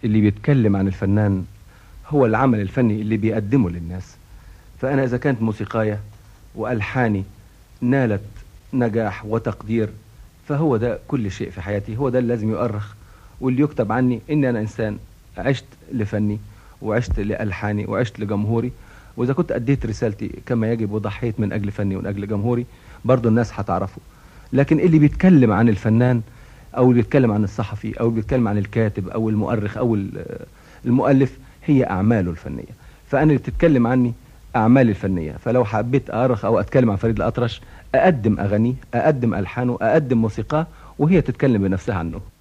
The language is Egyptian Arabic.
اللي بيتكلم عن الفنان هو العمل الفني اللي بيقدمه للناس فأنا إذا كانت موسيقاية وألحاني نالت نجاح وتقدير فهو ده كل شيء في حياتي هو ده اللي لازم يؤرخ واللي يكتب عني إني أنا إنسان عشت لفني وعشت لألحاني وعشت لجمهوري وإذا كنت أديت رسالتي كما يجب وضحيت من أجل فني ومن أجل جمهوري برضو الناس هتعرفه لكن اللي بيتكلم عن الفنان أو اللي بيتكلم عن الصحفي أو اللي بيتكلم عن الكاتب أو المؤرخ أو المؤلف هي أعماله الفنية فأنا اللي بتتكلم عني أعمالي الفنية فلو حبيت أرخ أو أتكلم عن فريد الأطرش أقدم أغانيه أقدم ألحانه أقدم موسيقاه وهي تتكلم بنفسها عنه